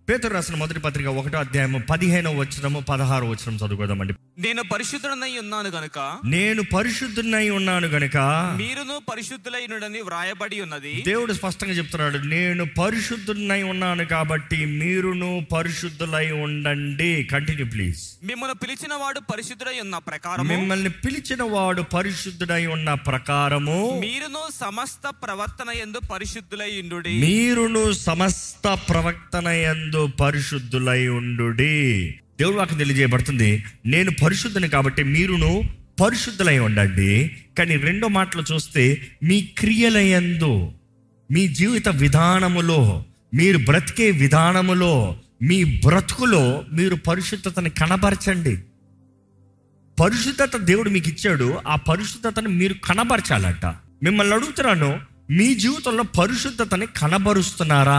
పేతురు రాసిన మొదటి పత్రిక ఒకటో అధ్యాయము పదిహేనో వచనము పదహారు వచనం చదువుకోదామండి నేను పరిశుద్ధుడనై ఉన్నాను గనుక నేను పరిశుద్ధునై ఉన్నాను గనుక మీరును పరిశుద్ధులైనడని వ్రాయబడి ఉన్నది దేవుడు స్పష్టంగా చెప్తున్నాడు నేను పరిశుద్ధునై ఉన్నాను కాబట్టి మీరును పరిశుద్ధులై ఉండండి కంటిన్యూ ప్లీజ్ మిమ్మల్ని పిలిచిన వాడు పరిశుద్ధుడై ఉన్న ప్రకారము మిమ్మల్ని పిలిచిన వాడు పరిశుద్ధుడై ఉన్న ప్రకారము మీరును సమస్త ప్రవర్తన ఎందు పరిశుద్ధులై ఉండు మీరును సమస్త ప్రవక్తన యందు పరిశుద్ధులై ఉండు దేవుడు వాకి తెలియజేయబడుతుంది నేను పరిశుద్ధుని కాబట్టి మీరును పరిశుద్ధులై ఉండండి కానీ రెండో మాటలు చూస్తే మీ క్రియలయందు మీ జీవిత విధానములో మీరు బ్రతికే విధానములో మీ బ్రతుకులో మీరు పరిశుద్ధతని కనబరచండి పరిశుద్ధత దేవుడు మీకు ఇచ్చాడు ఆ పరిశుద్ధతని మీరు కనబరచాలంట మిమ్మల్ని అడుగుతున్నాను మీ జీవితంలో పరిశుద్ధతని కనబరుస్తున్నారా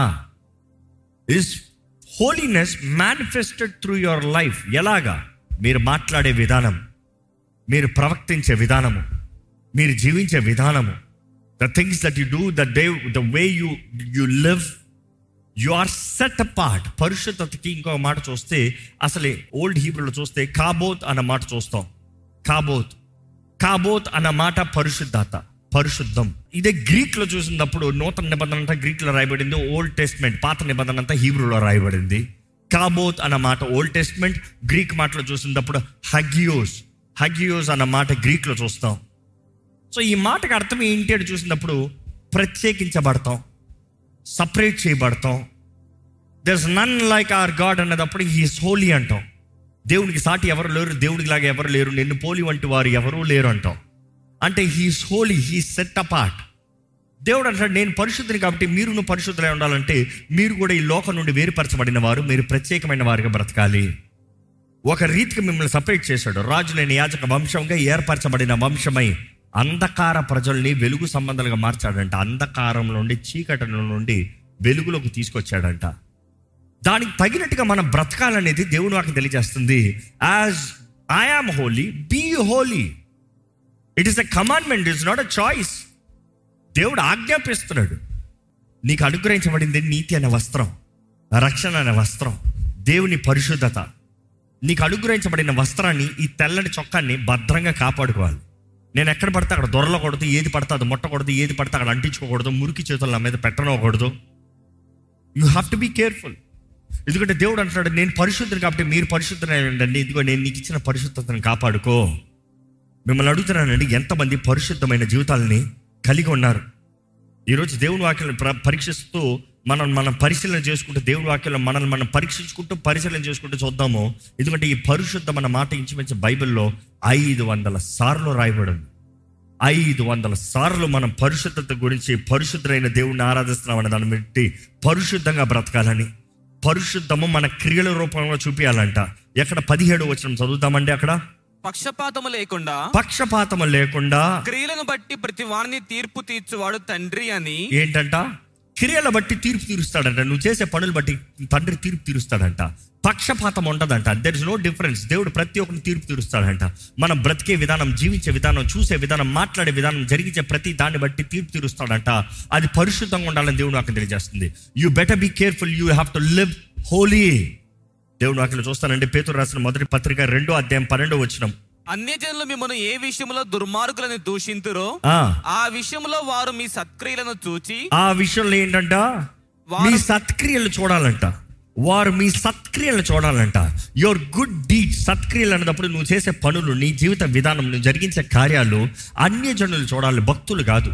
is holiness manifested through your life ఎలాగా మీరు మాట్లాడే విధానం మీరు ప్రవర్తించే విధానము మీరు జీవించే విధానము the things that you do the day the way you you live you are set part పరిశుద్ధతకి ఇంకొక మాట చూస్తే అసలే ఓల్డ్ హీబ్రూలో చూస్తే కాబోత్ అన్న మాట చూస్తాం కాబోత్ కాబోత్ అన్న మాట పరిశుద్ధత పరిశుద్ధం ఇదే గ్రీక్ లో చూసినప్పుడు నూతన నిబంధన అంతా గ్రీక్ లో రాయబడింది ఓల్డ్ టెస్ట్మెంట్ పాత నిబంధన అంతా హీబ్రూలో రాయబడింది కాబోత్ అన్న మాట ఓల్డ్ టెస్ట్మెంట్ గ్రీక్ మాటలో చూసినప్పుడు హగియోస్ హగియోస్ అన్న మాట గ్రీక్ లో చూస్తాం సో ఈ మాటకి అర్థం ఏంటి అని చూసినప్పుడు ప్రత్యేకించబడతాం సపరేట్ చేయబడతాం there's none like our God అన్నదప్పుడు హీస్ హోలీ అంటాం దేవునికి సాటి ఎవరు లేరు దేవుడికి లాగా ఎవరు లేరు నిన్ను పోలి వంటి వారు ఎవరూ లేరు అంటాం అంటే he's holy he set apart దేవుడు అంటాడు నేను పరిశుద్ధిని కాబట్టి మీరును పరిశుద్ధులై ఉండాలంటే మీరు కూడా ఈ లోకం నుండి వేరుపరచబడిన వారు మీరు ప్రత్యేకమైన వారిగా బ్రతకాలి ఒక రీతికి మిమ్మల్ని సపరేట్ చేశాడు రాజులేని యాజక వంశంగా ఏర్పరచబడిన వంశమై అంధకార ప్రజల్ని వెలుగు సంబంధాలుగా మార్చాడంట అంధకారం నుండి చీకటి నుండి వెలుగులోకి తీసుకొచ్చాడంట దానికి తగినట్టుగా మనం బ్రతకాలనేది దేవుడు నాకు తెలియజేస్తుంది as I am holy be holy it is a commandment it's not a choice దేవుడు ఆజ్ఞాపిస్తున్నాడు నీకు అనుగ్రహించబడింది నీతి అనే వస్త్రం రక్షణ అనే వస్త్రం దేవుని పరిశుద్ధత నీకు అనుగ్రహించబడిన వస్త్రాన్ని ఈ తెల్లటి చొక్కాన్ని భద్రంగా కాపాడుకోవాలి నేను ఎక్కడ పడితే అక్కడ దొరలకూడదు ఏది పడితే అది ముట్టకూడదు ఏది పడితే అక్కడ అంటించుకోకూడదు మురికి చేతులు నా మీద పెట్టనకూడదు you have to be careful ఎందుకంటే దేవుడు అంటున్నాడు నేను పరిశుద్ధుని కాబట్టి మీరు పరిశుద్ధులై ఉండండి ఇదిగో నేను నీకు ఇచ్చిన పరిశుద్ధతను కాపాడుకో మిమ్మల్ని అడుగుతున్నానండి ఎంతమంది పరిశుద్ధమైన జీవితాలని కలిగి ఉన్నారు ఈరోజు దేవుని వాక్యాలను ప్ర- పరీక్షిస్తూ మనం మనం పరిశీలన చేసుకుంటూ దేవుని వాక్యాలను మనల్ని మనం పరీక్షించుకుంటూ పరిశీలన చేసుకుంటూ చూద్దాము ఎందుకంటే ఈ పరిశుద్ధం అన్న మాట ఇంచుమించు బైబిల్లో ఐదు వందల సార్లు రాయబడింది ఐదు వందల సార్లు మనం పరిశుద్ధత గురించి పరిశుద్ధమైన దేవుణ్ణి ఆరాధిస్తున్నామని దాన్ని బట్టి పరిశుద్ధంగా బ్రతకాలని పరిశుద్ధము మన క్రియల రూపంలో చూపించాలంట ఎక్కడ పదిహేడు వచ్చిన చదువుతామండి అక్కడ పక్షపాతము లేకుండా పక్షపాతము లేకుండా క్రియలను బట్టి ప్రతి వాడిని తీర్పు తీర్చువాడు తండ్రి అని ఏంటంట క్రియల బట్టి తీర్పు తీరుస్తాడంట నువ్వు చేసే పనులు బట్టి తండ్రి తీర్పు తీరుస్తాడంట పక్షపాతం ఉండదంట దెర్ ఇస్ నో డిఫరెన్స్ దేవుడు ప్రతి ఒక్కరిని తీర్పు తీరుస్తాడంట మనం బ్రతికే విధానం జీవించే విధానం చూసే విధానం మాట్లాడే విధానం జరిగించే ప్రతి దాన్ని బట్టి తీర్పు తీరుస్తాడంట అది పరిశుద్ధంగా ఉండాలని దేవుడు నాకు తెలియజేస్తుంది you better be careful you have to live holy దేవుడు నాకు చూస్తానండి పేతురు రాసిన మొదటి పత్రిక రెండో అధ్యాయం పన్నెండో వచ్చినాం అన్యజనులు మిమ్మల్ని ఏ విషయంలో దుర్మార్గులను దూషింతురో ఆ, ఆ విషయంలో వారు మీ సత్క్రియలను చూచి ఆ విషయంలో ఏంటంట వారు- మీ సత్క్రియలు చూడాలంట వారు మీ సత్క్రియలు చూడాలంట యువర్ గుడ్ డీడ్ సత్క్రియలు అన్నప్పుడు నువ్వు చేసే పనులు నీ జీవిత విధానం నువ్వు జరిగించే కార్యాలు అన్యజనులు చూడాలి భక్తులు కాదు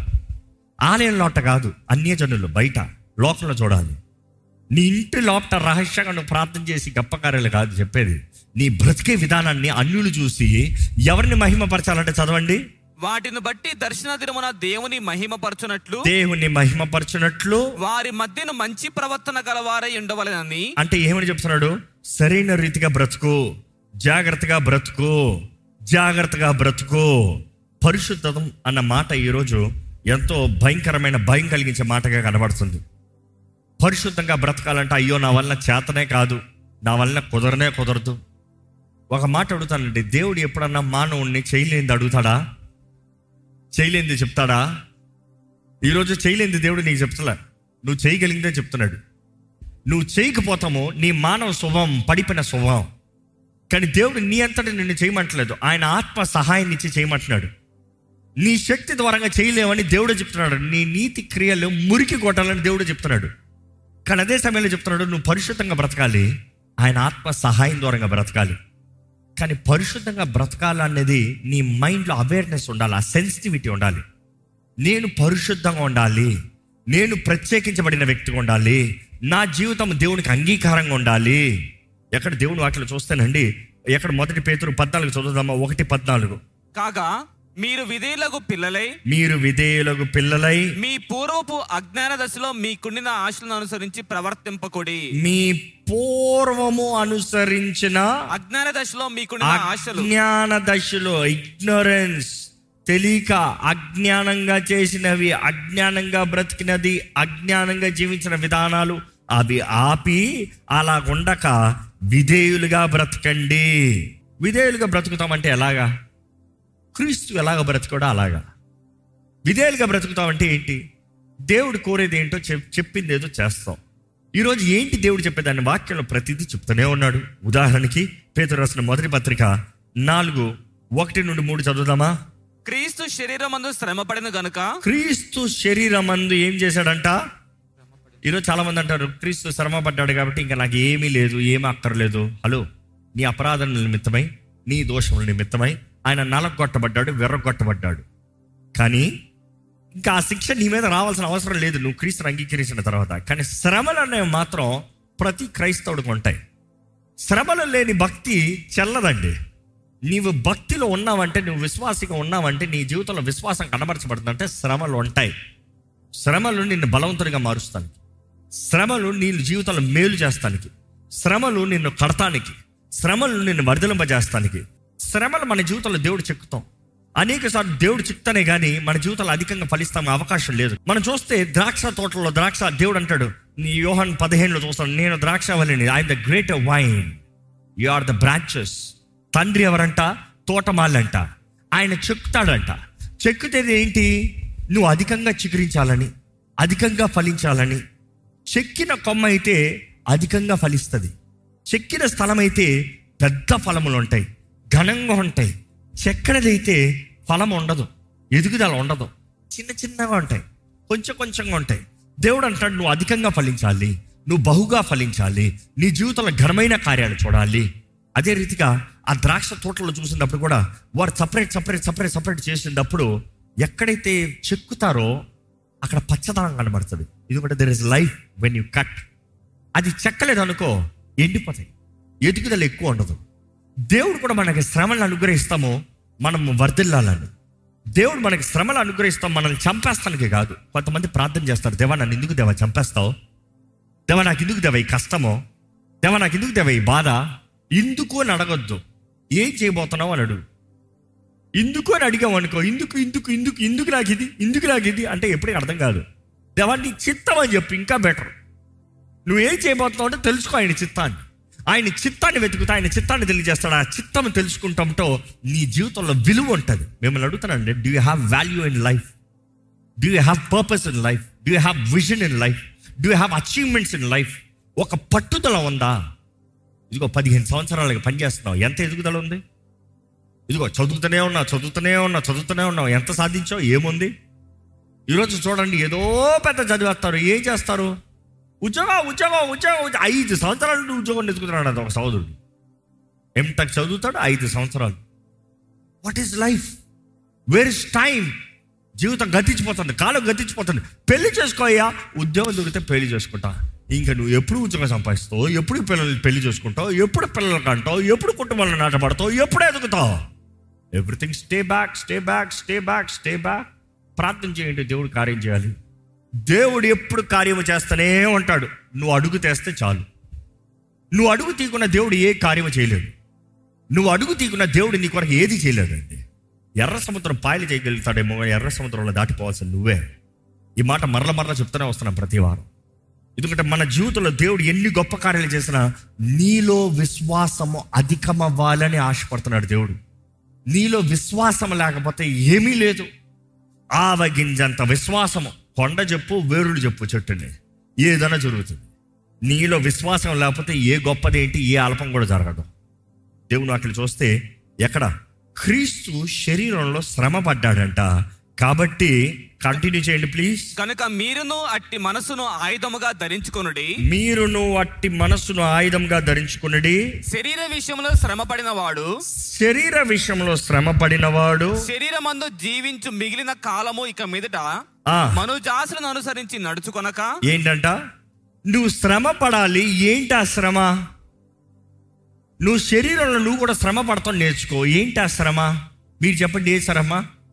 ఆలయం లోట కాదు అన్యజనులు బయట లోకంలో చూడాలి నీ ఇంటి లోపట రహస్యంగా నువ్వు ప్రార్థన చేసి గొప్ప కార్యాలు కాదు చెప్పేది నీ బ్రతికే విధానాన్ని అన్యులు చూసి ఎవరిని మహిమపరచాలంటే చదవండి వాటిని బట్టి దర్శన దినమున దేవుని మహిమపరచునట్లు దేవుని మహిమపరచినట్లు వారి మధ్యన మంచి ప్రవర్తన గలవారై ఉండవలెనని అంటే ఏమని చెప్తున్నాడు సరైన రీతిగా బ్రతుకు జాగ్రత్తగా బ్రతుకు జాగ్రత్తగా బ్రతుకు పరిశుద్ధతం అన్న మాట ఈరోజు ఎంతో భయంకరమైన భయం కలిగించే మాటగా కనబడుతుంది పరిశుద్ధంగా బ్రతకాలంటే అయ్యో నా వల్ల చేతనే కాదు నా వల్ల కుదరనే కుదరదు ఒక మాట అడుగుతానండి దేవుడు ఎప్పుడన్నా మానవుణ్ణి చేయలేనిది అడుగుతాడా చేయలేనిది చెప్తాడా ఈరోజు చేయలేనిది దేవుడు నీకు చెప్తలే నువ్వు చేయగలిగిందే చెప్తున్నాడు నువ్వు చేయకపోతాము నీ మానవ స్వభావం పడిపోయిన స్వభావం కానీ దేవుడు నీ అంతటి నిన్ను చేయమంటలేదు ఆయన ఆత్మ సహాయం ఇచ్చి చేయమంటున్నాడు నీ శక్తి ద్వారంగా చేయలేవని దేవుడు చెప్తున్నాడు నీ నీతి క్రియలు మురికి కొట్టాలని దేవుడు చెప్తున్నాడు కానీ అదే సమయంలో చెప్తున్నాడు నువ్వు పరిశుద్ధంగా బ్రతకాలి ఆయన ఆత్మ సహాయం ద్వారంగా బ్రతకాలి కానీ పరిశుద్ధంగా బ్రతకాలనేది నీ మైండ్లో అవేర్నెస్ ఉండాలి ఆ సెన్సిటివిటీ ఉండాలి నేను పరిశుద్ధంగా ఉండాలి నేను ప్రత్యేకించబడిన వ్యక్తిగా ఉండాలి నా జీవితం దేవునికి అంగీకారంగా ఉండాలి ఎక్కడ దేవుని వాటిలో చూస్తానండి ఎక్కడ మొదటి పేతురు పద్నాలుగు చదువుదామా ఒకటి పద్నాలుగు కాగా మీరు విధేయులకు పిల్లలై మీరు విధేయులకు పిల్లలై మీ పూర్వపు అజ్ఞాన దశలో మీకుండిన ఆశలను అనుసరించి ప్రవర్తింపకుడి మీ పూర్వము అనుసరించిన అజ్ఞాన దశలో మీకుండిన ఆశలు అజ్ఞాన దశలో ఇగ్నోరెన్స్ తెలియక అజ్ఞానంగా చేసినవి అజ్ఞానంగా బ్రతికినది అజ్ఞానంగా జీవించిన విధానాలు అవి ఆపి అలా ఉండక విధేయులుగా బ్రతకండి విధేయులుగా బ్రతుకుతామంటే ఎలాగా క్రీస్తు ఎలాగ బ్రతుకోడో అలాగా విధేయులుగా బ్రతుకుతామంటే ఏంటి దేవుడు కోరేది ఏంటో చెప్ చెప్పింది ఏదో చేస్తాం ఈరోజు ఏంటి దేవుడు చెప్పేదాన్ని వాక్యంలో ప్రతిదీ చెప్తూనే ఉన్నాడు ఉదాహరణకి పేతురు రాసిన మొదటి పత్రిక నాలుగు ఒకటి నుండి మూడు చదువుదామా క్రీస్తు శరీరమందు శ్రమపడిన గనుక క్రీస్తు శరీరమందు ఏం చేశాడంట ఈరోజు చాలా మంది అంటారు క్రీస్తు శ్రమ పడ్డాడు కాబట్టి ఇంకా నాకు ఏమీ లేదు ఏమీ అక్కర్లేదు హలో నీ అపరాధం నిమిత్తమై నీ దోషముల నిమిత్తమై ఆయన నలగొట్టబడ్డాడు వెర్రగొట్టబడ్డాడు కానీ ఇంకా ఆ శిక్ష నీ మీద రావాల్సిన అవసరం లేదు నువ్వు క్రీస్తుని అంగీకరించిన తర్వాత కానీ శ్రమలు అనేవి మాత్రం ప్రతి క్రైస్తవుడికి ఉంటాయి శ్రమలు లేని భక్తి చెల్లదండి నీవు భక్తిలో ఉన్నావంటే నువ్వు విశ్వాసిగా ఉన్నావంటే నీ జీవితంలో విశ్వాసం కనబరచబడుతుందంటే శ్రమలు ఉంటాయి శ్రమలు నిన్ను బలవంతుడిగా మారుస్తానికి శ్రమలు నీ జీవితంలో మేలు చేస్తానికి శ్రమలు నిన్ను కడతానికి శ్రమలు నిన్ను వర్ధలింపజేస్తానికి శ్రమలు మన జీవితంలో దేవుడు చెక్కుతాం అనేక సార్లు దేవుడు చెప్తానే కానీ మన జీవితంలో అధికంగా ఫలిస్తాం అవకాశం లేదు మనం చూస్తే ద్రాక్ష తోటలో ద్రాక్ష దేవుడు అంటాడు నీ యోహన్ పదిహేనులో చూస్తాను నేను ద్రాక్ష వల్లిని I the great vine you are the branches తండ్రి ఎవరంట తోటమాలంట ఆయన చెక్కుతాడంట చెక్కుతేది ఏంటి నువ్వు అధికంగా చిగురించాలని అధికంగా ఫలించాలని చెక్కిన కొమ్మ అయితే అధికంగా ఫలిస్తుంది చెక్కిన స్థలం అయితే పెద్ద ఫలములు ఉంటాయి ఘనంగా ఉంటాయి చెక్కడదైతే ఫలం ఉండదు ఎదుగుదల ఉండదు చిన్న చిన్నగా ఉంటాయి కొంచెం కొంచెంగా ఉంటాయి దేవుడు అంటాడు నువ్వు అధికంగా ఫలించాలి నువ్వు బహుగా ఫలించాలి నీ జీవితంలో ఘనమైన కార్యాలు చూడాలి అదే రీతిగా ఆ ద్రాక్ష తోటలో చూసినప్పుడు కూడా వారు సపరేట్ సపరేట్ సపరేట్ సపరేట్ చేసినప్పుడు ఎక్కడైతే చెక్కుతారో అక్కడ పచ్చదనం కనబడుతుంది ఎందుకంటే there is life when you cut అది చెక్కలేదు అనుకో ఎండిపోతాయి ఎదుగుదల ఎక్కువ ఉండదు దేవుడు కూడా మనకి శ్రమలను అనుగ్రహిస్తాము మనం వర్ధిల్లాలని దేవుడు మనకి శ్రమలు అనుగ్రహిస్తాం మనల్ని చంపేస్తానికి కాదు కొంతమంది ప్రార్థన చేస్తారు దేవా నన్ను ఎందుకు దేవా చంపేస్తావు దేవా నాకు ఎందుకు దేవా ఈ కష్టమో దేవా నాకు ఎందుకు దేవా ఈ బాధ ఇందుకు అని అడగొద్దు ఏం చేయబోతున్నావు అని అడుగు ఇందుకు అని అడిగావు అనుకో ఇందుకు ఇందుకు ఇందుకు ఇందుకు నాకు ఇది ఇందుకు నాకు ఇది అంటే ఎప్పుడూ అర్థం కాదు దేవా నీ చిత్తం అని చెప్పు ఇంకా బెటర్ నువ్వు ఏం చేయబోతున్నావు అంటే తెలుసుకో ఆయన చిత్తాన్ని ఆయన చిత్తాన్ని వెతుకుతా ఆయన చిత్తాన్ని తెలియజేస్తాడు ఆ చిత్తం తెలుసుకుంటాంతో నీ జీవితంలో విలువ ఉంటుంది మిమ్మల్ని అడుగుతానండి do you have value in life do you have purpose in life do you have vision in life do you have achievements in life ఒక పట్టుదల ఉందా ఇదిగో పదిహేను సంవత్సరాలకి పనిచేస్తున్నావు ఎంత ఎదుగుదల ఉంది ఇదిగో చదువుతూనే ఉన్నా చదువుతూనే ఉన్నా చదువుతూనే ఉన్నావు ఎంత సాధించావు ఏముంది ఈరోజు చూడండి ఏదో పెద్ద చదివేస్తారు ఏం చేస్తారు ఉద్యోగం ఉద్యోగం ఉద్యోగం ఉద్యోగం ఐదు సంవత్సరాల నుండి ఉద్యోగం ఎదుగుతున్నాడు అది ఒక సోదరుడు ఎంటెక్ చదువుతాడు ఐదు సంవత్సరాలు what is life where is time జీవితం గతించిపోతుంది కాలం గతించిపోతుంది పెళ్లి చేసుకోయ్యా ఉద్యోగం దొరికితే పెళ్లి చేసుకుంటా ఇంకా నువ్వు ఎప్పుడు ఉద్యోగం సంపాదిస్తావు ఎప్పుడు పిల్లలు పెళ్లి చేసుకుంటావు ఎప్పుడు పిల్లలు కంటావు ఎప్పుడు కుటుంబాలను నాటపడతావు ఎప్పుడు ఎదుగుతావు everything stay back stay back stay back stay back ప్రార్థన చేయండి దేవుడు కార్యం చేయాలి దేవుడు ఎప్పుడు కార్యము చేస్తూనే ఉంటాడు నువ్వు అడుగు తెస్తే చాలు నువ్వు అడుగు తీకున్న దేవుడు ఏ కార్యము చేయలేడు నువ్వు అడుగు తీకున్న దేవుడు నీ కొరకు ఏది చేయలేదండి ఎర్ర సముద్రం పాయలు చేయగలుగుతాడేమో ఎర్ర సముద్రంలో దాటిపోవాల్సిన నువ్వే ఈ మాట మరల మరల చెప్తూనే వస్తున్నాం ప్రతి వారం ఎందుకంటే మన జీవితంలో దేవుడు ఎన్ని గొప్ప కార్యాలు చేసినా నీలో విశ్వాసము అధికమవ్వాలని ఆశపడుతున్నాడు దేవుడు నీలో విశ్వాసం లేకపోతే ఏమీ లేదు ఆవగింజంత విశ్వాసము కొండ చెప్పు వేరుడు చెప్పు చెట్టుని ఏదైనా జరుగుతుంది నీలో విశ్వాసం లేకపోతే ఏ గొప్పది ఏంటి ఏ అల్పం కూడా జరగదు దేవుని అక్కడ చూస్తే ఎక్కడ క్రీస్తు శరీరంలో శ్రమ పడ్డాడంట కాబట్టి కంటిన్యూ చేయండి ప్లీజ్ కనుక మీరును అట్టి మనసును ఆయుధముగా ధరించుకొనుడి మీరును అట్టి మనస్సును ఆయుధంగా ధరించుకున్నది శరీర విషయంలో శ్రమపడిన వాడు శరీర విషయంలో శ్రమ పడినవాడు శరీరమందు జీవించు మిగిలిన కాలము ఇక మీదట ఆ, మనుజాసులను అనుసరించి నడుచుకొనక ఏంటంట నువ్వు శ్రమ పడాలి ఏంటి ఆ శ్రమ నువ్వు శరీరంలో నువ్వు కూడా శ్రమ పడతావు నేర్చుకో ఏంటి ఆ శ్రమ మీరు చెప్పండి ఏ శ్రమ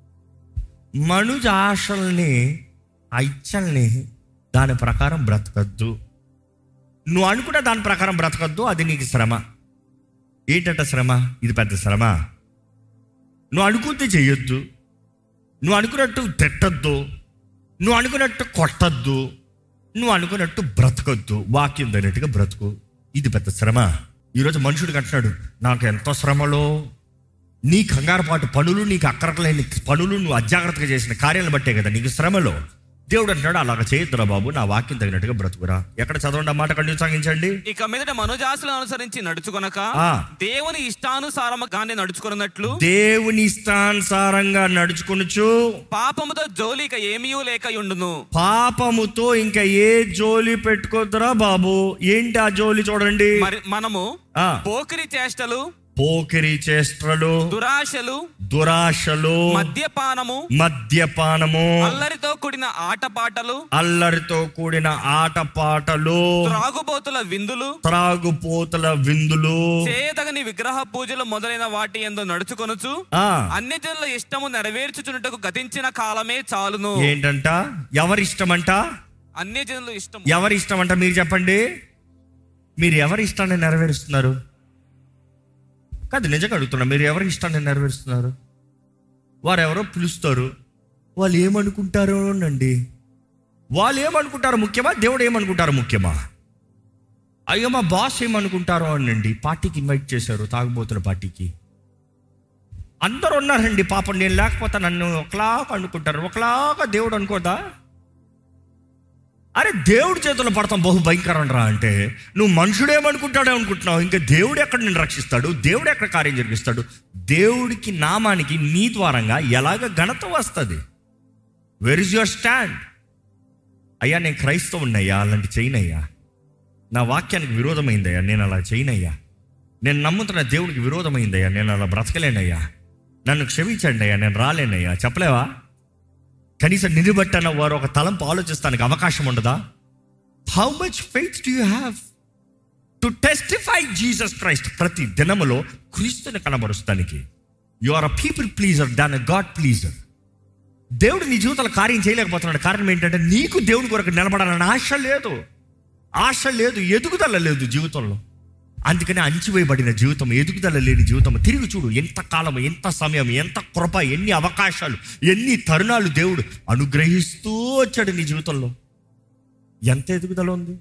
మనుజ ఆశల్ని ఆ ఇచ్చల్ని దాని ప్రకారం బ్రతకద్దు నువ్వు అనుకున్న దాని ప్రకారం బ్రతకద్దు అది నీకు శ్రమ ఏంటంట శ్రమ ఇది పెద్ద శ్రమ నువ్వు అనుకుంటే చెయ్యొద్దు నువ్వు అనుకున్నట్టు తిట్టద్దు నువ్వు అనుకున్నట్టు కొట్టద్దు నువ్వు అనుకున్నట్టు బ్రతకొద్దు వాక్యం తగినట్టుగా బ్రతుకు ఇది పెద్ద శ్రమ ఈరోజు మనుషుడికి అంటున్నాడు నాకు ఎంతో శ్రమలో నీ కంగారుపాటు పనులు నీకు అక్కరలేని పనులు నువ్వు అజాగ్రత్తగా చేసిన కార్యాలను బట్టే కదా నీకు శ్రమలో దేవుడు అంటున్నాడు అలాగ చేయొద్దురా బాబు నా వాక్యం తగినట్టుగా బ్రతుకురా ఎక్కడ చదవండి ఆ మాట కంటిన్యూ సాగించండి ఇక మీదట మనుజాసులను అనుసరించి నడుచుకొనక ఆ. దేవుని ఇష్టానుసారముగానే నడుచుకున్నట్లు దేవుని ఇష్టానుసారంగా నడుచుకొనుచు పాపముతో జోలి ఇక ఏమీ లేక ఉండును పాపముతో ఇంకా ఏ జోలి పెట్టుకోద్దురా బాబు ఏంటి ఆ జోలి చూడండి మరి మనము ఆ పోకిరి చేష్టలు పోకిరి చేష్టలు దురాశలు దురాశలు మద్యపానము మద్యపానము అల్లరితో కూడిన ఆటపాటలు అల్లరితో కూడిన ఆటపాటలు త్రాగుబోతుల విందులు త్రాగుపోతల విందులు చేయదగని విగ్రహ పూజలు మొదలైన వాటి ఎందు నడుచుకొనుచు ఆ అన్ని జనుల ఇష్టము నెరవేర్చుచున్నట్టుకు గతించిన కాలమే చాలును ఏంటంట ఎవరి ఇష్టమంట అన్ని జనుల ఇష్టం ఎవరి ఇష్టమంట మీరు చెప్పండి మీరు ఎవరి ఇష్టాన్ని నెరవేరుస్తున్నారు కాదు నిజంగా అడుగుతున్నా మీరు ఎవరి ఇష్టాన్ని నెరవేరుస్తున్నారు వారు ఎవరో పిలుస్తారు వాళ్ళు ఏమనుకుంటారో అండి వాళ్ళు ఏమనుకుంటారో ముఖ్యమా దేవుడు ఏమనుకుంటారో ముఖ్యమా అయ్యో మా బాస్ ఏమనుకుంటారో అనండి పార్టీకి ఇన్వైట్ చేశారు తాగుబోతుల పార్టీకి అందరు ఉన్నారండి పాపం నేను లేకపోతే నన్ను ఒకలాగా అనుకుంటారు ఒకలాగా దేవుడు అనుకోదా అరే దేవుడి చేతుల్లో పడతాం బహు భయంకరం రా అంటే నువ్వు మనుషుడేమనుకుంటాడే అనుకుంటున్నావు ఇంకా దేవుడు ఎక్కడ నిన్ను రక్షిస్తాడు దేవుడు ఎక్కడ కార్యం జరిగిస్తాడు దేవుడికి నామానికి నీ ద్వారంగా ఎలాగ ఘనత వస్తుంది వెర్ ఇస్ యువర్ స్టాండ్ అయ్యా నేను క్రైస్తవున్నయ్యా అలాంటి చేయనయ్యా నా వాక్యానికి విరోధమైందయ్యా నేను అలా చేయనయ్యా నేను నమ్ముతున్న దేవుడికి విరోధమైందయ్యా నేను అలా బ్రతకలేనయ్యా నన్ను క్షమించండి అయ్యా నేను రాలేనయ్యా చెప్పలేవా కనీసం నిలబట్టన్న వారు ఒక తలంపు ఆలోచిస్తానికి అవకాశం ఉండదా how much faith do you have to testify Jesus Christ ప్రతి దినములో క్రీస్తుని కనబరుస్తానికి you are a people pleaser than a God pleaser దేవుడు నీ జీవితంలో కార్యం చేయలేకపోతున్నాడు కారణం ఏంటంటే నీకు దేవుడి కొరకు నిలబడాలని ఆశ లేదు ఆశ లేదు ఎదుగుదల లేదు జీవితంలో అందుకని అంచివేయబడిన జీవితం ఎదుగుదల లేని జీవితం తిరిగి చూడు ఎంత కాలం ఎంత సమయం ఎంత కృప ఎన్ని అవకాశాలు ఎన్ని తరుణాలు దేవుడు అనుగ్రహిస్తూ వచ్చాడు నీ జీవితంలో ఎంత ఎదుగుదల ఉంది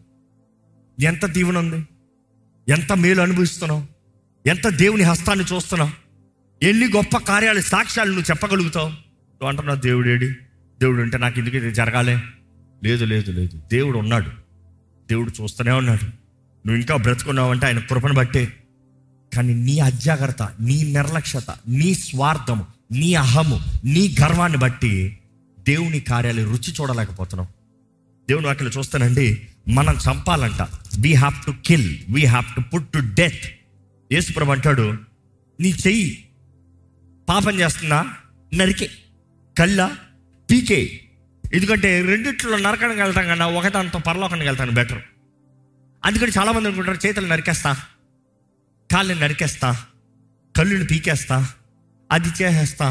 ఎంత దీవెన ఉంది ఎంత మేలు అనుభవిస్తున్నావు ఎంత దేవుని హస్తాన్ని చూస్తున్నావు ఎన్ని గొప్ప కార్యాలు సాక్ష్యాలు నువ్వు చెప్పగలుగుతావు నువ్వు అంటున్నావు దేవుడేడి దేవుడు అంటే నాకు ఎందుకు ఇది జరగాలే లేదు లేదు లేదు దేవుడు ఉన్నాడు దేవుడు చూస్తూనే ఉన్నాడు నువ్వు ఇంకా బ్రతుకున్నావు అంటే ఆయన కృపను బట్టే కానీ నీ అజాగ్రత్త నీ నిర్లక్ష్యత నీ స్వార్థము నీ అహము నీ గర్వాన్ని బట్టి దేవుని కార్యాలు రుచి చూడలేకపోతున్నావు దేవుని వాక్యలో చూస్తానండి మనం చంపాలంట we have to kill we have to put to death యేసుప్రభు అంటాడు నీ చెయ్యి పాపం చేస్తున్నా నరికే కళ్ళ పీకే ఎందుకంటే రెండిట్లో నరకానికి వెళ్తాం కన్నా ఒకదాంతో పరలోకానికి వెళ్తాను బెటర్ అందుకని చాలామంది అనుకుంటారు చేతులు నరికేస్తా కాళ్ళని నరికేస్తా కళ్ళుని పీకేస్తా అది చేసేస్తా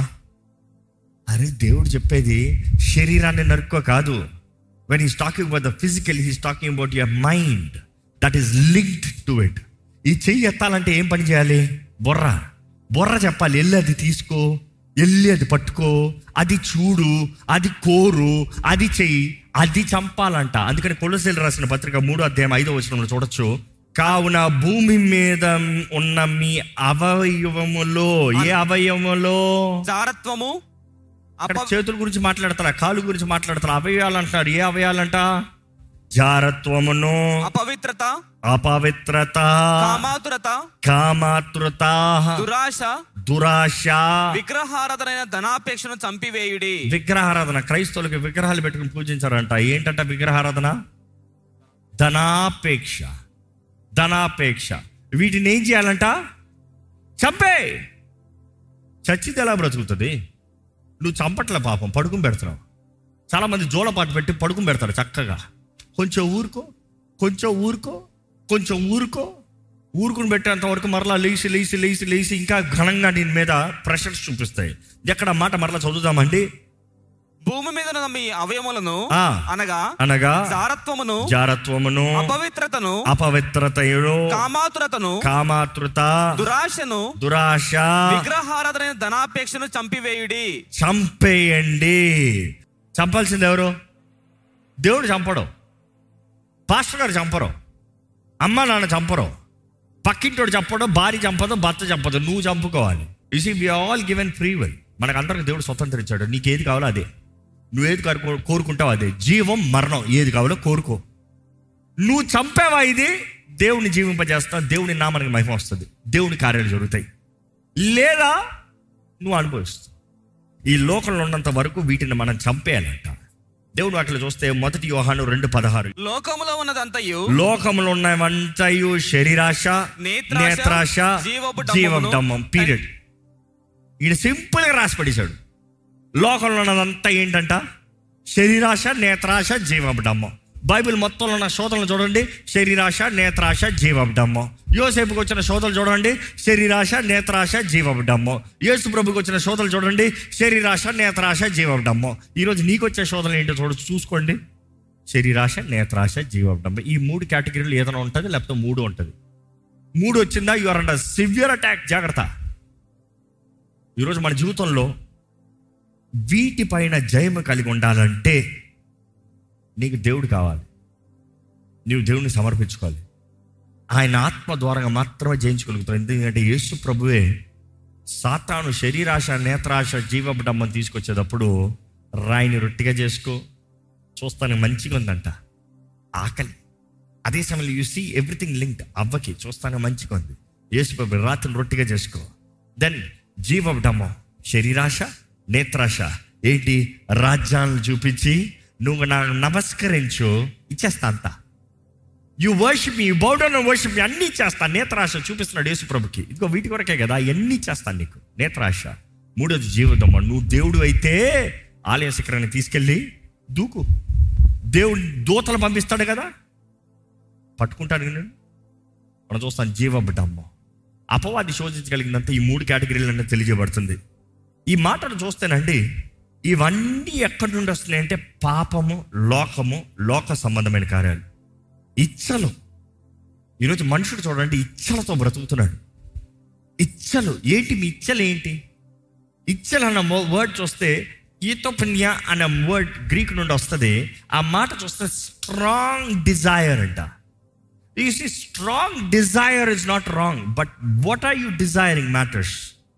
అరే దేవుడు చెప్పేది శరీరాన్ని నరుక్కో కాదు when is talking about the physical he's talking about your mind that is linked to it ఈ చెయ్యి ఎత్తాలంటే ఏం పని చేయాలి బొర్ర బొర్ర చెప్పాలి వెళ్ళి అది తీసుకో వెళ్ళి అది పట్టుకో అది చూడు అది కోరు అది చెయ్యి అది చంపాలంట అందుకని కొలసీలు రాసిన పత్రిక మూడో అధ్యాయం ఐదో వచనంలో చూడొచ్చు కావున భూమి మీద ఉన్న మీ అవయవములో ఏ అవయవములో జారత్వము అక్కడ అప చేతుల గురించి మాట్లాడతారా కాలు గురించి మాట్లాడతారా అవయవాలు అంటున్నారు ఏ అవయవాలంట జారత్వమును అపవిత్రత అపవిత్రత కామాతురత కామాతృత దురాశ దురాశ విగ్రహారాధనైన ధనాపేక్షను చంపివేయుడి విగ్రహారాధన క్రైస్తవులకి విగ్రహాలు పెట్టుకుని పూజించారంట ఏంటంట విగ్రహారాధన ధనాపేక్ష ధనాపేక్ష వీటిని ఏం చేయాలంట చంపే చచ్చితే ఎలా బ్రతుకుతుంది నువ్వు చంపట్లే పాపం పడుకుని పెడుతున్నావు చాలామంది జోలపాటు పెట్టి పడుకుని పెడతారు చక్కగా కొంచెం ఊరుకో కొంచెం ఊరుకో కొంచెం ఊరుకో ఊరుకుని పెట్టేంత వరకు మరలా లేచి లేచి లేచి లేచి ఇంకా ఘనంగా దీని మీద ప్రెషర్స్ చూపిస్తాయి ఎక్కడ మాట మరలా చదువుదామండి భూమి మీద ఉన్న మీ అవయములను ఆ. అనగా అనగా జారత్వమును జారత్వమును అపవిత్రతను అపవిత్రతయును కామాతురతను కామాతృత దురాశను దురాశ విగ్రహారాధన ధనాపేక్షను చంపివేయుడి చంపేయండి చంపాల్సింది ఎవరు దేవుడు చంపడం పాస్టర్ గారు చంపరు అమ్మ నాన్న చంపరు పక్కింటోడు చంపడం భార్య చంపదు భర్త చంపదు నువ్వు చంపుకోవాలి you see we all given free will మనకు అందరికి దేవుడు స్వతంత్రం ఇచ్చాడు నీకు ఏది కావాలో అదే నువ్వు ఏది కోరుకో- కోరుకుంటావు అదే జీవం మరణం ఏది కావాలో కోరుకో నువ్వు చంపావా ఇది దేవుని జీవింపజేస్తా దేవుని నామానికి మహిమ వస్తుంది దేవుని కార్యాలు జరుగుతాయి లేదా నువ్వు అనుభవిస్తావు ఈ లోకంలో ఉన్నంత వరకు వీటిని మనం చంపేయాలంట దేవుడు అట్లా చూస్తే మొదటి యోహాను రెండు పదహారు లోకములో ఉన్నదంతయు లోకంలో ఉన్నవంతయు శరీరాశ నేత్రాశ, నేత్రాశ జీవపు జీవం డమ్మమును, డమ్మం పీరియడ్ ఈయన సింపుల్గా రాసి పడేశాడు లోకంలో ఉన్నదంతా ఏంటంట శరీరాశ నేత్రాశ జీవపు డమ్మం బైబిల్ మొత్తంలో ఉన్న శోధనలు చూడండి శరీరాశ నేత్రాశ జీవపు డమ్మం యోసేపుకి వచ్చిన శోధనలు చూడండి శరీరాశ నేత్రాశ జీవపు డమ్మం యేసు ప్రభుకి వచ్చిన శోధనలు చూడండి శరీరాశ నేత్రాశ జీవపు డమ్మం ఈరోజు నీకు వచ్చే శోధనలు ఏంటో చూడ చూసుకోండి శరీరాశ నేత్రాశ జీవపు డమ్మం ఈ మూడు కేటగిరీలు ఏదైనా ఉంటుంది లేకపోతే మూడు ఉంటుంది మూడు వచ్చిందా you are under severe attack జాగ్రత్త ఈరోజు మన జీవితంలో వీటిపైన జయము కలిగి ఉండాలంటే నీకు దేవుడు కావాలి నీవు దేవుని సమర్పించుకోవాలి ఆయన ఆత్మ ద్వారా మాత్రమే జయించగలుగుతావు ఎందుకంటే యేసు ప్రభువే సాతాను శరీరాశ నేత్రాశ జీవబడమ్మని తీసుకొచ్చేటప్పుడు రాయిని రొట్టిగా చేసుకో చూస్తానికి మంచిగా ఉందంట ఆకలి అదే సమయంలో యు సీ ఎవ్రీథింగ్ లింక్డ్ అవ్వకి చూస్తానికి మంచిగా ఉంది యేసు ప్రభు రాత్రిని రొట్టిగా చేసుకో దెన్ జీవబడమ్మం శరీరాశ నేత్రాశ ఏంటి రాజ్యాలను చూపించి నువ్వు నాకు నమస్కరించు ఇచ్చేస్తా అంతా you worship me bow down worship me అన్నీ చేస్తా నేత్రాశ చూపిస్తున్నాడు యేసు ప్రభుకి ఇదిగో వీటి కొరకే కదా అన్నీ చేస్తాను నీకు నేత్రాశ మూడోది జీవితమ్మ నువ్వు దేవుడు అయితే ఆలయ శిఖరాన్ని తీసుకెళ్ళి దూకు దేవుడు దూతలు పంపిస్తాడు కదా పట్టుకుంటాడు నేను మనం చూస్తాను జీవబిడ్డమ్మ అపవాది శోధించగలిగినంత ఈ మూడు కేటగిరీలన్నీ తెలియజేయబడుతుంది ఈ మాటను చూస్తేనండి ఇవన్నీ ఎక్కడి నుండి వస్తున్నాయి అంటే పాపము లోకము లోక సంబంధమైన కార్యాలు ఇచ్చలు ఈరోజు మనుషుడు చూడండి ఇచ్చలతో బ్రతుకుతున్నాడు ఇచ్చలు ఏంటి మీ ఇచ్చలు ఏంటి ఇచ్చలు అన్న వర్డ్ చూస్తే ఈతోపన్య అనే వర్డ్ గ్రీక్ నుండి వస్తుంది ఆ మాట చూస్తే స్ట్రాంగ్ డిజైర్ అంట you see strong desire is not wrong but what are you desiring matters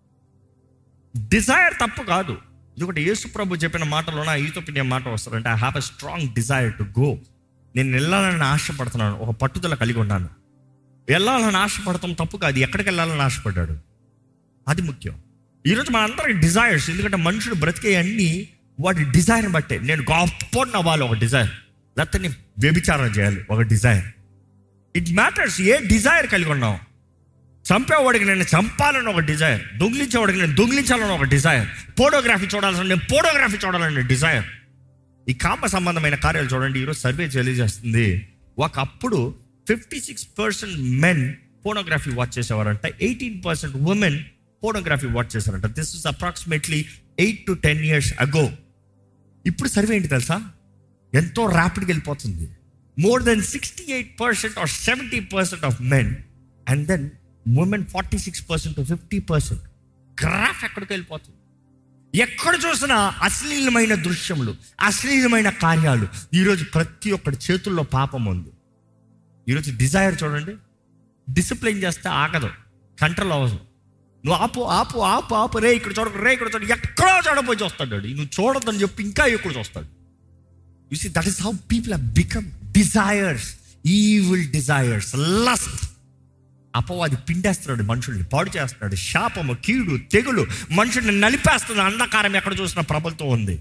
desire తప్పు కాదు ఇది ఒకటి యేసు ప్రభు చెప్పిన మాటలో నా ఈతోపినియ మాట వస్తారంటే I have a strong desire to go నేను వెళ్ళాలని ఆశపడుతున్నాను ఒక పట్టుదల కలిగి ఉన్నాను వెళ్ళాలని ఆశపడతాం తప్పు కాదు ఎక్కడికి వెళ్ళాలని ఆశపడ్డాడు అది ముఖ్యం ఈరోజు మన అందరికి డిజైర్స్ ఎందుకంటే మనుషుడు బ్రతికే అన్ని వాటి డిజైర్ బట్టే నేను గొప్ప అవ్వాలి ఒక డిజైర్ లేకపోతే నేను వ్యభిచారం చేయాలి ఒక డిజైర్ ఇట్ మ్యాటర్స్ ఏ డిజైర్ కలిగి ఉన్నావు చంపేవాడికి నేను చంపాలని ఒక డిజైర్ దొంగిలించేవాడికి నేను దొంగిలించాలని ఒక డిజైర్ ఫోటోగ్రఫీ చూడాలని నేను ఫోటోగ్రఫీ చూడాలని డిజైర్ ఈ కామ సంబంధమైన కార్యాలు చూడండి ఈరోజు సర్వే తెలియజేస్తుంది ఒకప్పుడు fifty six percent men photography watch చేసేవారంట eighteen percent women photography watch చేశారంట this is approximately eight to ten years ago ఇప్పుడు సర్వే ఏంటి తెలుసా ఎంతో ర్యాపిడ్గా వెళ్ళిపోతుంది more than sixty eight percent or seventy percent of men and then women forty six percent to fifty percent graph ఎక్కడికి వెళ్ళిపోతుంది ఎక్కడ చూసినా అశ్లీలమైన దృశ్యములు అశ్లీలమైన కార్యాలు ఈరోజు ప్రతి ఒక్కటి చేతుల్లో పాపం ఉంది ఈరోజు డిజైర్ చూడండి డిసిప్లిన్ చేస్తే ఆగదు కంట్రోల్ అవ్వదు నువ్వు ఆపు ఆపు ఆపు ఆపు రే ఇక్కడ చూడకు రే ఇక్కడ చూడ ఎక్కడో చూడపోయి చూస్తాడు వాడు. నువ్వు చూడొద్దని చెప్పి ఇంకా ఎక్కువ చూస్తాడు you see that is how people have become desires evil desires lust అపవాది పిండేస్తున్నాడు మనుషుల్ని పాడు చేస్తున్నాడు శాపము కీడు తెగులు మనుషుల్ని నలిపేస్తున్నాడు అంధకారం ఎక్కడ చూసినా ప్రబలుతూ ఉంది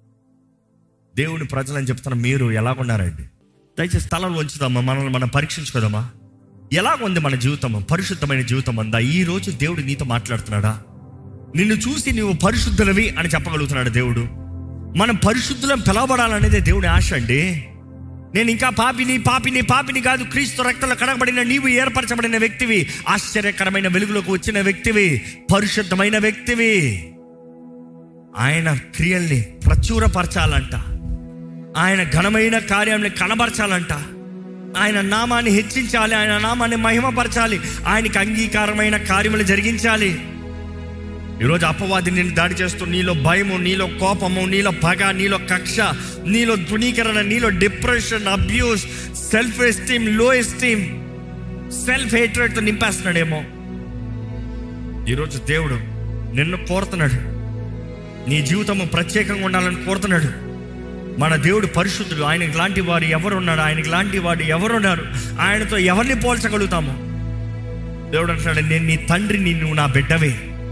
దేవుని ప్రజలని చెప్తున్న మీరు ఎలాగున్నారండి దయచేసి స్థలంలో ఉంచుదామా మనల్ని మనం పరీక్షించుకోదామా ఎలాగుంది మన జీవితం పరిశుద్ధమైన జీవితం అందా ఈ రోజు దేవుడు నీతో మాట్లాడుతున్నాడా నిన్ను చూసి నువ్వు పరిశుద్ధులవి అని చెప్పగలుగుతున్నాడు దేవుడు మనం పరిశుద్ధులం పిలవబడాలనేదే దేవుని ఆశ అండి నేను ఇంకా పాపిని పాపిని పాపిని కాదు క్రీస్తు రక్తంలో కడగబడిన నీవు ఏర్పరచబడిన వ్యక్తివి ఆశ్చర్యకరమైన వెలుగులోకి వచ్చిన వ్యక్తివి పరిశుద్ధమైన వ్యక్తివి ఆయన క్రియల్ని ప్రచురపరచాలంట ఆయన ఘనమైన కార్యాన్ని కనబరచాలంట ఆయన నామాన్ని హెచ్చించాలి ఆయన నామాన్ని మహిమపరచాలి ఆయనకి అంగీకారమైన కార్యములు జరిగించాలి ఈరోజు అపవాది నేను దాడి చేస్తూ నీలో భయము నీలో కోపము నీలో పగ నీలో కక్ష నీలో ధృణీకరణ నీలో depression abuse self esteem low esteem self హేట్రెడ్తో నింపేస్తున్నాడేమో ఈరోజు దేవుడు నిన్ను కోరుతున్నాడు నీ జీవితము ప్రత్యేకంగా ఉండాలని కోరుతున్నాడు మన దేవుడు పరిశుద్ధుడు ఆయనకి లాంటి వారు ఎవరున్నాడు ఆయనకి లాంటి వాడు ఎవరున్నారు ఆయనతో ఎవరిని పోల్చగలుగుతాము దేవుడు అంటున్నాడు నేను నీ తండ్రిని నువ్వు నా బిడ్డవే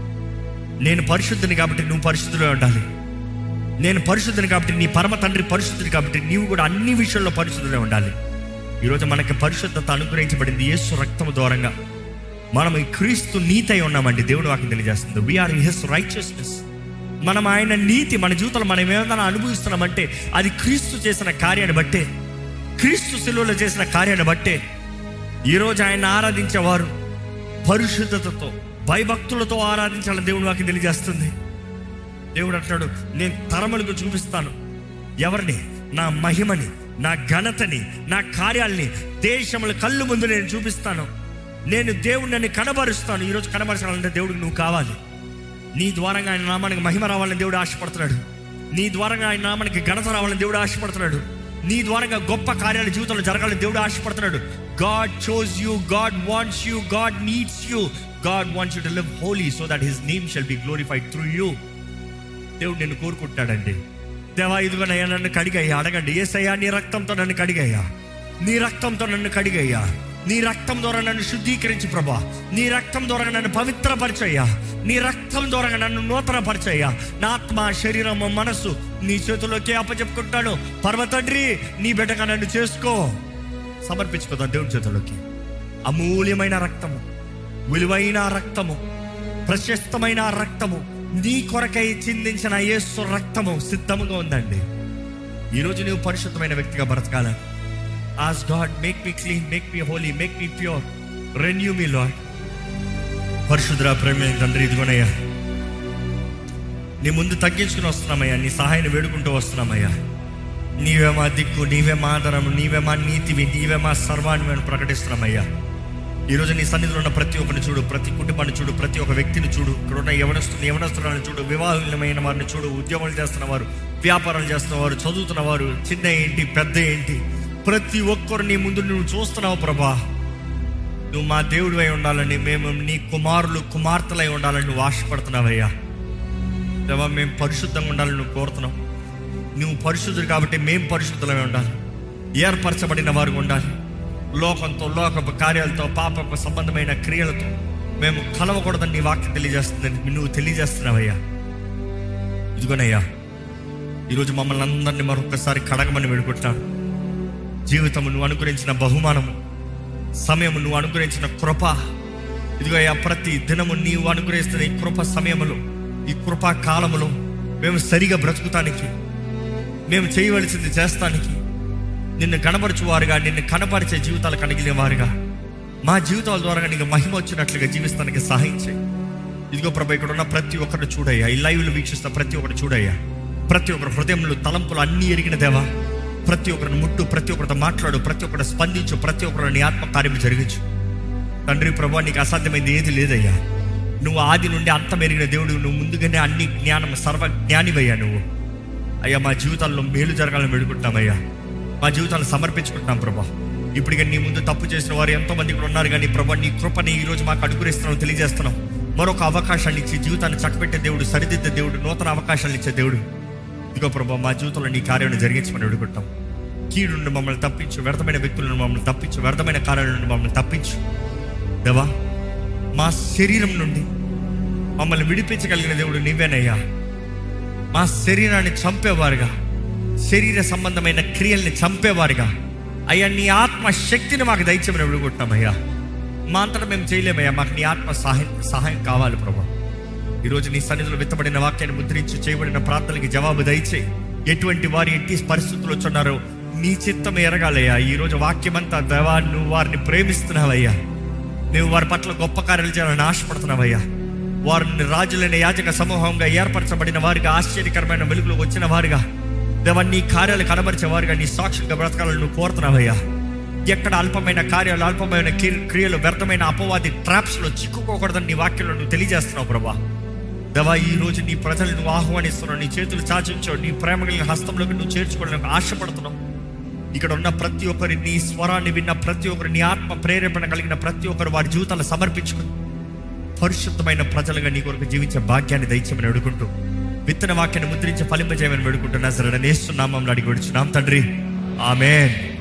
నేను పరిశుద్ధుని కాబట్టి నువ్వు పరిశుద్ధులే ఉండాలి నేను పరిశుద్ధుని కాబట్టి నీ పరమ తండ్రి పరిశుద్ధుని కాబట్టి నీవు కూడా అన్ని విషయాల్లో పరిశుద్ధులే ఉండాలి ఈరోజు మనకి పరిశుద్ధత అనుగ్రహించబడింది యేసు రక్తము దూరంగా మనం ఈ క్రీస్తు నీతై ఉన్నామండి దేవుడు వాకి తెలియజేస్తుంది వీఆర్ ఇన్ హిస్ రైచియస్నెస్ మనం ఆయన నీతి మన జీవితంలో మనం ఏమైనా అనుభవిస్తున్నామంటే అది క్రీస్తు చేసిన కార్యాన్ని బట్టే క్రీస్తు శిలువలో చేసిన కార్యాన్ని బట్టే ఈరోజు ఆయన ఆరాధించేవారు పరిశుద్ధతతో భయభక్తులతో ఆరాధించాలని దేవుడు వాకి తెలియజేస్తుంది దేవుడు అంటాడు నేను తరములకు చూపిస్తాను ఎవరిని నా మహిమని నా ఘనతని నా కార్యాలని దేశముల కళ్ళు ముందు నేను చూపిస్తాను నేను దేవుడిని కనబరుస్తాను ఈరోజు కనబరచాలంటే దేవుడికి నువ్వు కావాలి నీ ద్వారంగా ఆయన నామానికి మహిమ రావాలని దేవుడు ఆశపడుతున్నాడు నీ ద్వారంగా ఆయన నామానికి ఘనత రావాలని దేవుడు ఆశపడుతున్నాడు నీ ద్వారంగా గొప్ప కార్యాలు జీవితంలో జరగాలని దేవుడు ఆశపడుతున్నాడు God chose you God wants you God needs you God wants you to live holy so that his name shall be glorified through you దేవుడు నిన్ను కోరుకుంటాడండి దేవా ఇదిగోనయ్యా నన్ను కడిగయ్యా అడగండి ఏసయ్యా నీ రక్తంతో నన్ను కడిగయ్యా నీ రక్తంతో నన్ను కడిగయ్యా నీ రక్తం ద్వారా నన్ను శుద్ధీకరించి ప్రభా నీ రక్తం ద్వారా నన్ను పవిత్రపరచయ్యా నీ రక్తం ద్వారా నన్ను నూతనపరచయ్యా నా ఆత్మ శరీరము మనస్సు నీ చేతుల్లోకి అప్పచెప్పుకుంటాను పర్వతండ్రి నీ బిడ్డగా నన్ను చేసుకో సమర్పించుకోదాం దేవుని చేతుల్లోకి అమూల్యమైన రక్తము విలువైన రక్తము ప్రశస్తమైన రక్తము నీ కొరకై చిందించిన యేసు రక్తము సిద్ధముగా ఉందండి ఈరోజు నువ్వు పరిశుద్ధమైన వ్యక్తిగా బ్రతకాల as God make me clean make me holy make me pure renew me Lord పరిశుద్ధ ప్రేమ తండ్రి ఇదిగోనయ్యా నీ ముందు తగ్గించుకుని వస్తున్నామయ్యా నీ సహాయాన్ని వేడుకుంటూ వస్తున్నామయ్యా నీవే మా దిక్కు నీవే మా ఆధారము నీవే మా నీతివి నీవే మా సర్వాన్ని మేము ప్రకటిస్తున్నామయ్యా ఈరోజు నీ సన్నిధిలో ఉన్న ప్రతి ఒక్కరిని చూడు ప్రతి కుటుంబాన్ని చూడు ప్రతి ఒక్క వ్యక్తిని చూడు ఇక్కడ ఉన్న యవనస్తుని యవనస్తులను చూడు వివాహమైన వారిని చూడు ఉద్యోగాలు చేస్తున్న వారు వ్యాపారాలు చేస్తున్న వారు చదువుతున్న వారు చిన్న ఏంటి పెద్ద ఏంటి ప్రతి ఒక్కరు నీ ముందు నువ్వు చూస్తున్నావు ప్రభా నువ్వు మా దేవుడివై ఉండాలని మేము నీ కుమారులు కుమార్తెలై ఉండాలని నువ్వు ఆశపడుతున్నావయ్యా దేవా మేము పరిశుద్ధంగా ఉండాలని నువ్వు కోరుతున్నావు నువ్వు పరిశుద్ధుడు కాబట్టి మేము పరిశుద్ధులమై ఉండాలి ఏర్పరచబడిన వారు ఉండాలి లోకంతో లోకపు కార్యాలతో పాపపు సంబంధమైన క్రియలతో మేము కలవకూడదని నీ వాక్యం తెలియజేస్తుందని నువ్వు తెలియజేస్తున్నావయ్యా ఇదిగోనయ్యా ఈరోజు మమ్మల్ని అందరినీ మరొకసారి కడగమని వేడుకుంటున్నాను జీవితము నువ్వు అనుగ్రహించిన బహుమానము సమయము నువ్వు అనుగ్రహించిన కృప ఇదిగో అయ్యా ప్రతి దినము నీవు అనుగ్రహిస్తున్న ఈ కృప సమయములో ఈ కృపా కాలములో మేము సరిగా బ్రతుకుతానికి మేము చేయవలసింది చేస్తానికి నిన్ను కనబరచువారుగా నిన్ను కనపరిచే జీవితాలు కలిగిన వారుగా మా జీవితాల ద్వారా నీకు మహిమ వచ్చినట్లుగా జీవిస్తానికి సహాయం చేయి ఇదిగో ప్రభా ఇక్కడ ఉన్న ప్రతి ఒక్కరిని చూడయ్యా ఈ లైవ్లో వీక్షిస్తున్న ప్రతి ఒక్కరు చూడయ్యా ప్రతి ఒక్కరు హృదయంలో తలంపులు అన్నీ ఎరిగిన దేవా ప్రతి ఒక్కరిని ముట్టు ప్రతి ఒక్కరితో మాట్లాడు ప్రతి ఒక్కరు స్పందించు ప్రతి ఒక్కరు నీ ఆత్మ కార్యం జరిగించు తండ్రి ప్రభా నీకు అసాధ్యమైంది ఏది లేదయ్యా నువ్వు ఆది నుండి అంతం ఎరిగిన దేవుడు నువ్వు ముందుగానే అన్ని జ్ఞానం సర్వ జ్ఞానివయ్యా నువ్వు అయ్యా మా జీవితాల్లో మేలు జరగాలని వేడుకుంటామయ్యా మా జీవితాలను సమర్పించుకుంటున్నాం ప్రభా ఇప్పటికే నీ ముందు తప్పు చేసిన వారు ఎంతో మంది ఇక్కడ ఉన్నారు కానీ ప్రభా నీ కృపని ఈ రోజు మాకు అనుగ్రహిస్తున్నావు తెలియజేస్తున్నాం మరొక అవకాశాన్ని ఇచ్చి జీవితాన్ని చక్కబెట్టే దేవుడు సరిదిద్దే దేవుడు నూతన అవకాశాలు ఇచ్చే దేవుడు ఇదిగో ప్రభా మా జీవితంలో నీ కార్యాన్ని జరిగించమని వేడుకుంటాం కీడు నుండి మమ్మల్ని తప్పించు వ్యర్థమైన వ్యక్తుల నుండి మమ్మల్ని తప్పించు వ్యర్థమైన కార్యాల నుండి మమ్మల్ని తప్పించు దేవా మా శరీరం నుండి మమ్మల్ని విడిపించగలిగిన దేవుడు నీవేనయ్యా మా శరీరాన్ని చంపేవారుగా శరీర సంబంధమైన క్రియల్ని చంపేవారుగా అయ్యా నీ ఆత్మ శక్తిని మాకు దయచేమని విడుకుంటున్నామయ్యా మా అంతటా మేము చేయలేమయ్యా మాకు నీ ఆత్మ సహాయం సహాయం కావాలి ప్రభా ఈరోజు నీ సన్నిధిలో విత్తబడిన వాక్యాన్ని ముద్రించి చేయబడిన ప్రార్థనలకి జవాబు దయచేయి ఎటువంటి వారు ఎట్టి పరిస్థితులు వచ్చున్నారో నీ చిత్తం ఎరగాలయ్యా ఈరోజు వాక్యమంతా దేవా నువ్వు వారిని ప్రేమిస్తున్నావయ్యా నువ్వు వారి పట్ల గొప్ప కార్యాలు చేయాలని ఆశపడుతున్నావయ్యా వారిని రాజులైన యాజక సమూహంగా ఏర్పరచబడిన వారిగా ఆశ్చర్యకరమైన వెలుగులోకి వచ్చిన వారుగా దేవా నీ కార్యాలు కనబరిచే వారుగా నీ సాక్షిగా బ్రతకాలని నువ్వు కోరుతున్నావయ్యా ఎక్కడ అల్పమైన కార్యాలు అల్పమైన క్రి- క్రియలు వ్యర్థమైన అపవాది ట్రాప్స్లో చిక్కుకోకూడదని నీ వాక్యంలో నువ్వు తెలియజేస్తున్నావు ప్రభా దేవా ఈ రోజు నీ ప్రజలు నువ్వు ఆహ్వానిస్తున్నావు నీ చేతులు చాచించావు నీ ప్రేమ కలిగిన హస్తంలోకి నువ్వు చేర్చుకోవడానికి ఆశపడుతున్నావు ఇక్కడ ఉన్న ప్రతి ఒక్కరి నీ స్వరాన్ని విన్న ప్రతి ఒక్కరు నీ ఆత్మ ప్రేరేపణ కలిగిన ప్రతి ఒక్కరు వారి జీవితాలు సమర్పించుకుని పరిశుద్ధమైన ప్రజలుగా నీ కొరకు జీవించే భాగ్యాన్ని దయచేయమని అడుగుంటూ విత్తన వాక్యాన్ని ముద్రించి ఫలింపజేయమని వేడుకుంటున్నా సరే నేస్తున్నామని అడిగి విడుచున్నాం తండ్రి ఆమెన్